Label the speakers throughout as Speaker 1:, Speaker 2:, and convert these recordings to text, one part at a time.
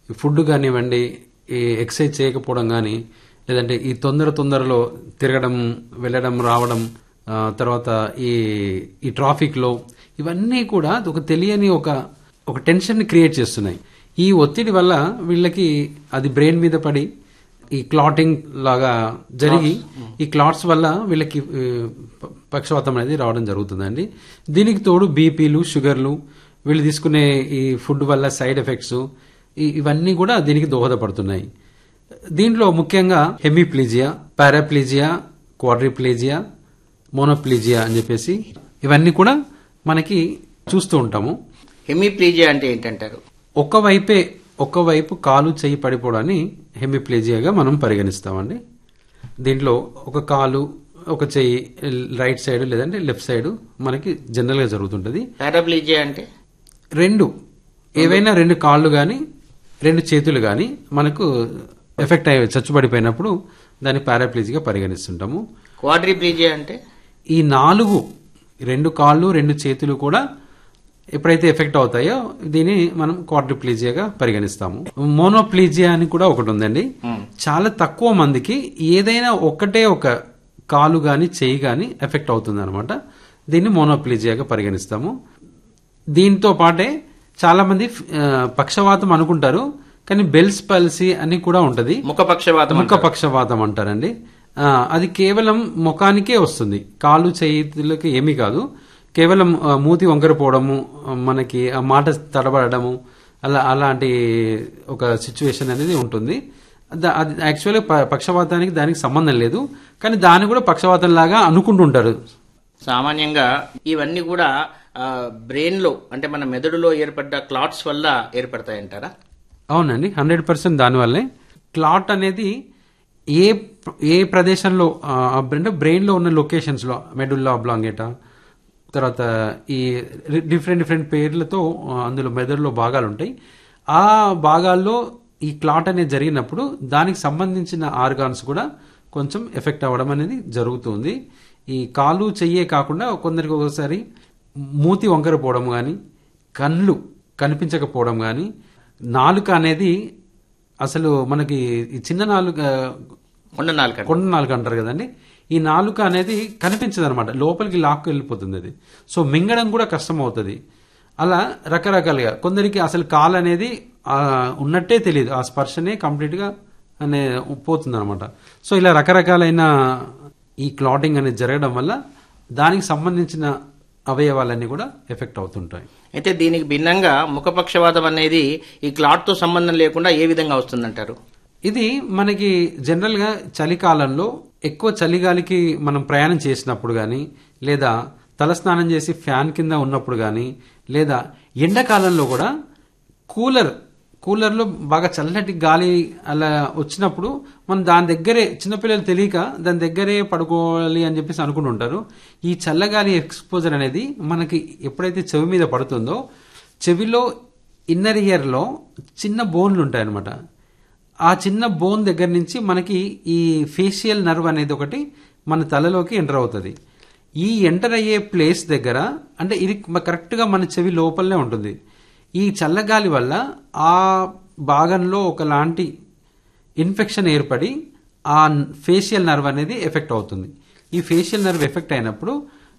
Speaker 1: food కానివ్వండి ఈ exercise చేయకపోవడం కానీ లేదంటే ఈ తొందర తొందరలో తిరగడం వెళ్ళడం రావడం ఆ, తర్వాత ఈ ఈ ట్రాఫిక్ లో ఇవన్నీ కూడా ఒక తెలియని ఒక ఒక టెన్షన్ క్రియేట్ చేస్తున్నాయి ఈ ఒత్తిడి వల్ల వీళ్ళకి అది బ్రెయిన్ మీద పడి ఈ క్లాటింగ్ లాగా జరిగి ఈ క్లాట్స్ వల్ల వీళ్ళకి ఆ, ప- పక్షవాతం అనేది రావడం జరుగుతుందండి దీనికి తోడు బీపీలు షుగర్లు వీళ్ళు తీసుకునే ఈ ఫుడ్ వల్ల సైడ్ ఎఫెక్ట్స్ ఈ- ఇవన్నీ కూడా దీనికి దోహదపడుతున్నాయి దీంట్లో ముఖ్యంగా హెమిప్లీజియా పారాప్లీజియా క్వాడ్రిప్లీజియా మోనోప్లీజియా అని చెప్పేసి ఇవన్నీ కూడా మనకి చూస్తూ ఉంటాము
Speaker 2: హెమిప్లీజియా అంటే ఏంటంటారు
Speaker 1: ఒక్క వైపే ఒక్క వైపు కాలు చెయ్యి పడిపోవడాన్ని హెమిప్లేజియాగా మనం పరిగణిస్తామండి దీంట్లో ఒక కాలు ఒక చెయ్యి రైట్ సైడ్ లేదంటే లెఫ్ట్ సైడ్ మనకి జనరల్ గా జరుగుతుంటది
Speaker 2: పారాప్లీజియా అంటే
Speaker 1: రెండు ఏవైనా రెండు కాళ్ళు గాని రెండు చేతులు గాని మనకు ఎఫెక్ట్ అయ్యి చచ్చుబడిపోయినప్పుడు దాన్ని పారాప్లీజిగా పరిగణిస్తుంటాము
Speaker 2: క్వాడ్రిప్లీజియా అంటే
Speaker 1: ఈ నాలుగు రెండు కాళ్ళు రెండు చేతులు కూడా ఎప్పుడైతే ఎఫెక్ట్ అవుతాయో దీన్ని మనం క్వాడ్రిప్లీజియాగా పరిగణిస్తాము మోనోప్లీజియా అని కూడా ఒకటి ఉందండి చాలా తక్కువ మందికి ఏదైనా ఒకటే ఒక కాలు గాని చెయ్యి గాని ఎఫెక్ట్ అవుతుంది అనమాట దీన్ని మోనోప్లీజియాగా పరిగణిస్తాము దీంతో పాటే చాలా మంది ఆ, పక్షవాతం అనుకుంటారు కానీ బెల్స్ పల్సీ అని కూడా ఉంటది
Speaker 2: ముఖ పక్షవాతం
Speaker 1: ముఖ పక్షవాతం అంటారండి ఆ, అది కేవలం ముఖానికే వస్తుంది కాళ్ళు చేతులకి ఏమీ కాదు కేవలం ఆ, మూతి వంకరపోవడము ఆ, మనకి ఆ మాట తడబడము అలా అలాంటి ఒక సిచ్యువేషన్ అనేది ఉంటుంది దా- అది యాక్చువల్గా ప- పక్షవాతానికి దానికి సంబంధం లేదు కానీ దాన్ని కూడా పక్షవాతం లాగా అనుకుంటుంటారు
Speaker 2: సామాన్యంగా ఇవన్నీ కూడా బ్రెయిన్ లో అంటే మన మెదడులో ఏర్పడ్డ క్లాట్స్ వల్ల ఏర్పడతాయంటారా
Speaker 1: అవునండి హండ్రెడ్ పర్సెంట్ దానివల్లే క్లాట్ అనేది ఏ ఏ ప్రదేశంలో ఆ, అంటే బ్రెయిన్ లో ఉన్న లొకేషన్స్ లో మెడుల్లా అబ్లాంగేటా తర్వాత ఈ డిఫరెంట్ డిఫరెంట్ పేర్లతో ఆ, అందులో మెదడులో భాగాలు ఉంటాయి ఆ భాగాల్లో ఈ క్లాట్ అనేది జరిగినప్పుడు దానికి సంబంధించిన ఆర్గాన్స్ కూడా కొంచెం ఎఫెక్ట్ అవ్వడం అనేది జరుగుతుంది ఈ కాలు చెయ్యే కాకుండా కొందరికి ఒకసారి మూతి వంకరపోవడం కానీ కళ్ళు కనిపించకపోవడం కానీ నాలుక అనేది అసలు మనకి ఈ చిన్న నాలుక
Speaker 2: కొండ నాలుక
Speaker 1: కొండ నాలుక అంటారు కదండి ఈ నాలుక అనేది కనిపించదు అనమాట లోపలికి లాక్కు వెళ్ళిపోతుంది అది సో మింగడం కూడా కష్టం అవుతుంది అలా రకరకాలుగా కొందరికి అసలు కాలు అనేది ఆ, ఉన్నట్టే తెలియదు ఆ స్పర్శనే కంప్లీట్ గా అనే పోతుంది అనమాట సో ఇలా రకరకాలైన ఈ క్లాటింగ్ అనేది జరగడం వల్ల దానికి సంబంధించిన అవయవాలన్నీ కూడా ఎఫెక్ట్ అవుతుంటాయి
Speaker 2: అయితే దీనికి భిన్నంగా ముఖ పక్షవాతం అనేది ఈ క్లాట్ తో సంబంధం లేకుండా ఏ విధంగా వస్తుందంటారు
Speaker 1: ఇది మనకి జనరల్ గా చలికాలంలో ఎక్కువ చలిగాలికి మనం ప్రయాణం చేసినప్పుడు గాని లేదా తలస్నానం చేసి ఫ్యాన్ కింద ఉన్నప్పుడు గాని లేదా ఎండాకాలంలో కూడా కూలర్ కూలర్లో బాగా చల్లటి గాలి అలా వచ్చినప్పుడు మనం దాని దగ్గరే చిన్నపిల్లలు తెలియక దాని దగ్గరే పడుకోవాలి అని చెప్పేసి అనుకుంటుంటారు ఈ చల్లగాలి ఎక్స్పోజర్ అనేది మనకి ఎప్పుడైతే చెవి మీద పడుతుందో చెవిలో ఇన్నర్ ఇయర్లో చిన్న బోన్లు ఉంటాయన్నమాట ఆ చిన్న బోన్ దగ్గర నుంచి మనకి ఈ ఫేషియల్ నర్వ్ అనేది ఒకటి మన తలలోకి ఎంటర్ అవుతుంది ఈ ఎంటర్ అయ్యే ప్లేస్ దగ్గర అంటే ఇది కరెక్ట్ గా మన చెవి లోపలనే ఉంటుంది ఈ చల్లగాలి వల్ల ఆ భాగంలో ఒకలాంటి ఇన్ఫెక్షన్ ఏర్పడి ఆ ఫేషియల్ నర్వ్ అనేది ఎఫెక్ట్ అవుతుంది ఈ ఫేషియల్ నర్వ్ ఎఫెక్ట్ అయినప్పుడు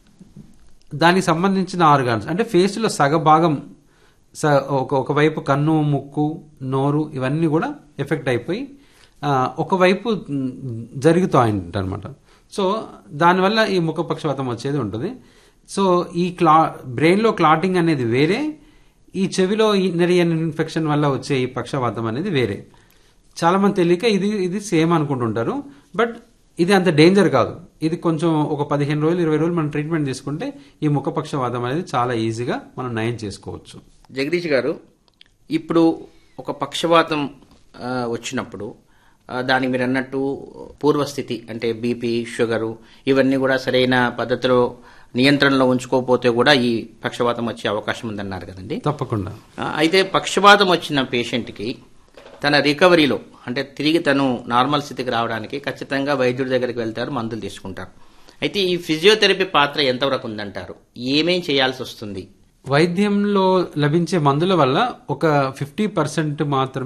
Speaker 1: దానికి సంబంధించిన ఆర్గాన్స్ అంటే ఫేస్ లో సగ భాగం స- ఒక ఒకవైపు కన్ను ముక్కు నోరు ఇవన్నీ కూడా ఎఫెక్ట్ అయిపోయి ఆ, ఒకవైపు మ్, జరుగుతాయంట అనమాట సో దానివల్ల ఈ ముఖ పక్షవాతం వచ్చేది ఉంటుంది సో ఈ క్లా బ్రెయిన్ లో క్లాటింగ్ అనేది వేరే ఈ చెవిలో ఇన్నరియన్ ఇన్ఫెక్షన్ వల్ల వచ్చే ఈ పక్షవాతం అనేది వేరే చాలా మంది తెలియక ఇది ఇది సేమ్ అనుకుంటుంటారు బట్ ఇది అంత డేంజర్ కాదు ఇది కొంచెం ఒక పదిహేను రోజులు ఇరవై రోజులు మనం ట్రీట్మెంట్ తీసుకుంటే ఈ ముఖ పక్షవాతం అనేది చాలా ఈజీగా మనం నయం చేసుకోవచ్చు
Speaker 2: జగదీష్ గారు ఇప్పుడు ఒక పక్షవాతం ఆ, వచ్చినప్పుడు ఆ, దానికి మీరు అన్నట్టు పూర్వస్థితి అంటే బీపీ షుగరు ఇవన్నీ కూడా సరైన పద్ధతిలో నియంత్రణలో ఉంచుకోకపోతే కూడా ఈ పక్షవాతం వచ్చే అవకాశం ఉందన్నారు కదండి
Speaker 1: తప్పకుండా
Speaker 2: ఆ, అయితే పక్షవాతం వచ్చిన పేషెంట్కి తన రికవరీలో అంటే తిరిగి తను నార్మల్ స్థితికి రావడానికి ఖచ్చితంగా వైద్యుడి దగ్గరికి వెళ్తారు మందులు తీసుకుంటారు అయితే ఈ ఫిజియోథెరపీ పాత్ర ఎంతవరకు ఉందంటారు ఏమేం చేయాల్సి వస్తుంది
Speaker 1: వైద్యంలో లభించే మందుల వల్ల ఒక ఫిఫ్టీ పర్సెంట్ మాత్రమే